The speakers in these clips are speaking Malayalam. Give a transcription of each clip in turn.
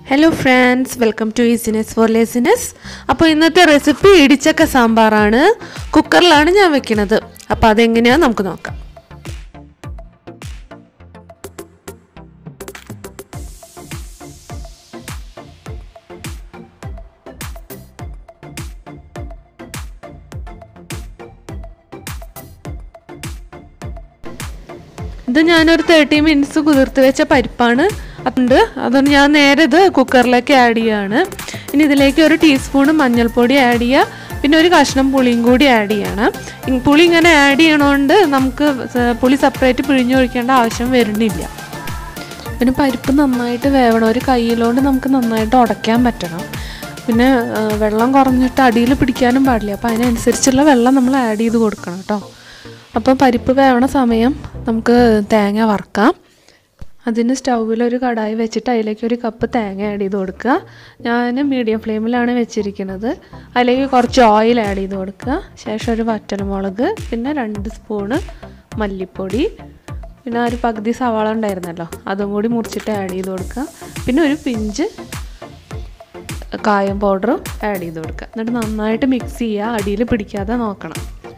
hello friends welcome to easiness for laziness അപ്പോൾ ഇന്നത്തെ റെസിപ്പി ഇടിച്ചക്ക സാമ്പാറാണ് കുക്കറിലാണ് ഞാൻ വെക്കുന്നത് അപ്പോൾ അതെങ്ങനെയാണെന്ന് നമുക്ക് നോക്കാം ഇത് ഞാനൊരു തേർട്ടി മിനിറ്റ്സ് കുതിർത്ത് വെച്ച പരിപ്പാണ് അതുണ്ട് അതുകൊണ്ട് ഞാൻ നേരെ ഇത് കുക്കറിലേക്ക് ആഡ് ചെയ്യാണ് ഇനി ഇതിലേക്ക് ഒരു ടീസ്പൂൺ മഞ്ഞൾപ്പൊടി ആഡ് ചെയ്യുക പിന്നെ ഒരു കഷ്ണം പുളിയും കൂടി ആഡ് ചെയ്യണം ഇ- പുളി ഇങ്ങനെ ആഡ് ചെയ്യണോണ്ട് നമുക്ക് സ- പുളി സെപ്പറേറ്റ് പിഴിഞ്ഞൊഴിക്കേണ്ട ആവശ്യം വരുന്നില്ല പിന്നെ പരിപ്പ് നന്നായിട്ട് വേവണം ഒരു കയ്യിലോണ്ട് നമുക്ക് നന്നായിട്ട് ഉടയ്ക്കാൻ പറ്റണം പിന്നെ ആ, വെള്ളം കുറഞ്ഞിട്ട് അടിയിൽ പിടിക്കാനും പാടില്ല അപ്പോൾ അതിനനുസരിച്ചുള്ള വെള്ളം നമ്മൾ ആഡ് ചെയ്ത് കൊടുക്കണം കേട്ടോ അപ്പോൾ പരിപ്പ് വേവണ സമയം നമുക്ക് തേങ്ങ വറുക്കാം അതിന് സ്റ്റൗവിൽ ഒരു കടായി വെച്ചിട്ട് അതിലേക്ക് ഒരു കപ്പ് തേങ്ങ ആഡ് ചെയ്ത് കൊടുക്കുക ഞാൻ മീഡിയം ഫ്ലെയിമിലാണ് വെച്ചിരിക്കുന്നത് അതിലേക്ക് കുറച്ച് ഓയിൽ ആഡ് ചെയ്ത് കൊടുക്കുക ശേഷം ഒരു വറ്റൽമുളക് പിന്നെ രണ്ട് സ്പൂണ് മല്ലിപ്പൊടി പിന്നെ ഒരു പകുതി സവാള ഉണ്ടായിരുന്നല്ലോ അതും കൂടി മുറിച്ചിട്ട് ആഡ് ചെയ്ത് കൊടുക്കുക പിന്നെ ഒരു പിഞ്ച് കായം പൗഡറും ആഡ് ചെയ്ത് കൊടുക്കുക എന്നിട്ട് നന്നായിട്ട് മിക്സ് ചെയ്യുക അടിയിൽ പിടിക്കാതെ നോക്കണം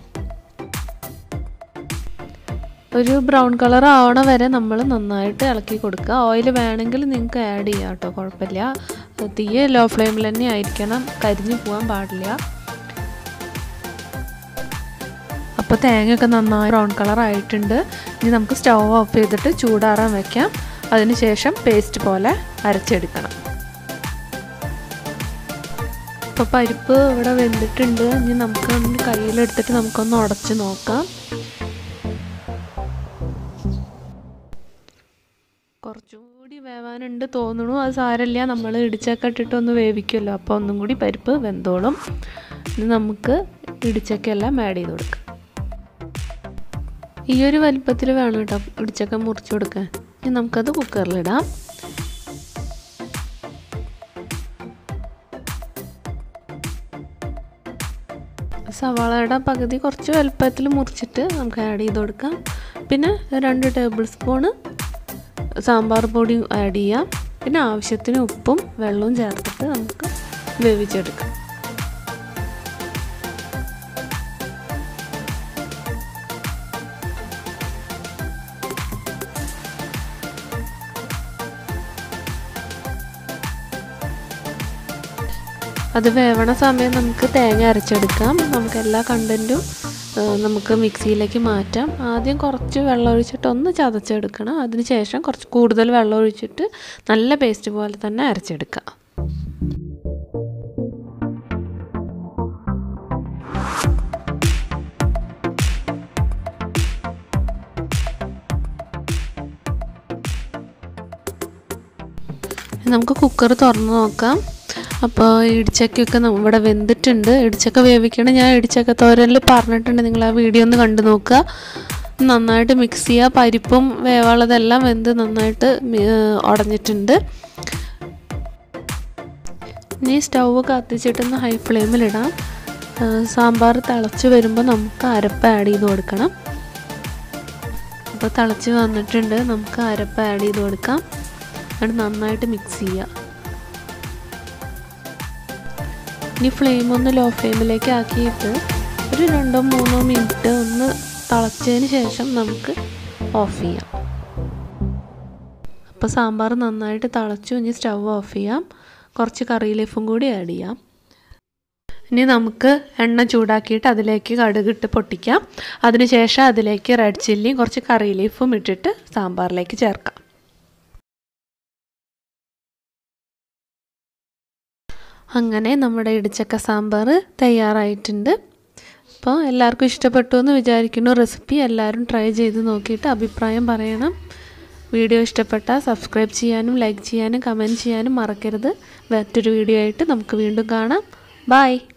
ഒരു ബ്രൗൺ കളർ ആവണ വരെ നമ്മൾ നന്നായിട്ട് ഇളക്കി കൊടുക്കുക ഓയിൽ വേണമെങ്കിൽ നിങ്ങൾക്ക് ആഡ് ചെയ്യാം കേട്ടോ കുഴപ്പമില്ല തീയെ ലോ ഫ്ലെയിമിൽ തന്നെ ആയിരിക്കണം കരിഞ്ഞു പോകാൻ പാടില്ല അപ്പോൾ തേങ്ങയൊക്കെ നന്നായി ബ്രൗൺ കളർ ആയിട്ടുണ്ട് ഇനി നമുക്ക് സ്റ്റൗ ഓഫ് ചെയ്തിട്ട് ചൂടാറാൻ വെക്കാം അതിനുശേഷം പേസ്റ്റ് പോലെ അരച്ചെടുക്കണം ഇപ്പോൾ പരിപ്പ് ഇവിടെ വെന്തിട്ടുണ്ട് ഇനി നമുക്ക് ഒന്ന് കയ്യിലെടുത്തിട്ട് നമുക്കൊന്ന് ഉടച്ച് നോക്കാം കുറച്ചും കൂടി വേവാനുണ്ട് തോന്നുന്നു അത് സാരമില്ല നമ്മൾ ഇടിച്ചക്ക ഇട്ടിട്ടൊന്ന് വേവിക്കുമല്ലോ അപ്പോൾ ഒന്നും കൂടി പരിപ്പ് വെന്തോളും ഇനി നമുക്ക് ഇടിച്ചക്കയെല്ലാം ആഡ് ചെയ്ത് കൊടുക്കാം ഈ ഒരു വലിപ്പത്തിൽ വേണം കേട്ടോ ഇടിച്ചക്ക മുറിച്ച് കൊടുക്കാൻ ഇനി നമുക്കത് കുക്കറിലിടാം സവാളയുടെ പകുതി കുറച്ച് വലുപ്പത്തിൽ മുറിച്ചിട്ട് നമുക്ക് ആഡ് ചെയ്ത് കൊടുക്കാം പിന്നെ രണ്ട് ടേബിൾ സ്പൂണ് സാമ്പാർ പൊടി ആഡ് ചെയ്യാം പിന്നെ ആവശ്യത്തിന് ഉപ്പും വെള്ളവും ചേർത്തിട്ട് നമുക്ക് വേവിച്ചെടുക്കാം അത് വേവണ സമയം നമുക്ക് തേങ്ങ അരച്ചെടുക്കാം നമുക്ക് എല്ലാ കണ്ടൻറ്റും നമുക്ക് മിക്സിയിലേക്ക് മാറ്റാം ആദ്യം കുറച്ച് വെള്ളം ഒഴിച്ചിട്ട് ഒന്ന് ചതച്ചെടുക്കണം അതിന് ശേഷം കുറച്ച് കൂടുതൽ വെള്ളം ഒഴിച്ചിട്ട് നല്ല പേസ്റ്റ് പോലെ തന്നെ അരച്ചെടുക്കാം നമുക്ക് കുക്കർ തുറന്ന് നോക്കാം അപ്പോൾ ഇടിച്ചക്കയൊക്കെ ന- ഇവിടെ വെന്തിട്ടുണ്ട് ഇടിച്ചക്ക വേവിക്കണം ഞാൻ ഇടിച്ചക്ക തോരനിൽ പറഞ്ഞിട്ടുണ്ട് നിങ്ങൾ ആ വീഡിയോ ഒന്ന് കണ്ടു നോക്കുക നന്നായിട്ട് മിക്സ് ചെയ്യുക പരിപ്പും വേവാളതെല്ലാം വെന്ത് നന്നായിട്ട് മി- ഏഹ് ഉടഞ്ഞിട്ടുണ്ട് ഇനി സ്റ്റൗവ് കത്തിച്ചിട്ടൊന്ന് ഹൈ ഫ്ലെയിമിലിടാം ഏഹ് സാമ്പാർ തിളച്ച് വരുമ്പോൾ നമുക്ക് അരപ്പ് ആഡ് ചെയ്ത് കൊടുക്കണം അപ്പോൾ തിളച്ച് വന്നിട്ടുണ്ട് നമുക്ക് അരപ്പ് ആഡ് ചെയ്ത് കൊടുക്കാം എന്നിട്ട് നന്നായിട്ട് മിക്സ് ചെയ്യുക ഇനി ഫ്ലെയിം ഒന്ന് ലോ ഫ്ലെയിമിലേക്ക് ആക്കിയിട്ട് ഒരു രണ്ടോ മൂന്നോ മിനിറ്റ് ഒന്ന് തിളച്ചതിന് ശേഷം നമുക്ക് ഓഫ് ചെയ്യാം അപ്പോൾ സാമ്പാർ നന്നായിട്ട് തിളച്ചു ഇനി സ്റ്റൗ ഓഫ് ചെയ്യാം കുറച്ച് കറി ലീഫും കൂടി ആഡ് ചെയ്യാം ഇനി നമുക്ക് എണ്ണ ചൂടാക്കിയിട്ട് അതിലേക്ക് കടുകിട്ട് പൊട്ടിക്കാം അതിനുശേഷം അതിലേക്ക് റെഡ് ചില്ലിയും കുറച്ച് കറി ലീഫും ഇട്ടിട്ട് സാമ്പാറിലേക്ക് ചേർക്കാം അങ്ങനെ നമ്മുടെ ഇടിച്ചക്ക സാമ്പാർ തയ്യാറായിട്ടുണ്ട് അപ്പോൾ എല്ലാവർക്കും ഇഷ്ടപ്പെട്ടു എന്ന് വിചാരിക്കുന്നു റെസിപ്പി എല്ലാവരും ട്രൈ ചെയ്ത് നോക്കിയിട്ട് അഭിപ്രായം പറയണം വീഡിയോ ഇഷ്ടപ്പെട്ടാൽ സബ്സ്ക്രൈബ് ചെയ്യാനും ലൈക്ക് ചെയ്യാനും കമൻറ്റ് ചെയ്യാനും മറക്കരുത് മറ്റൊരു വീഡിയോ ആയിട്ട് നമുക്ക് വീണ്ടും കാണാം ബായ്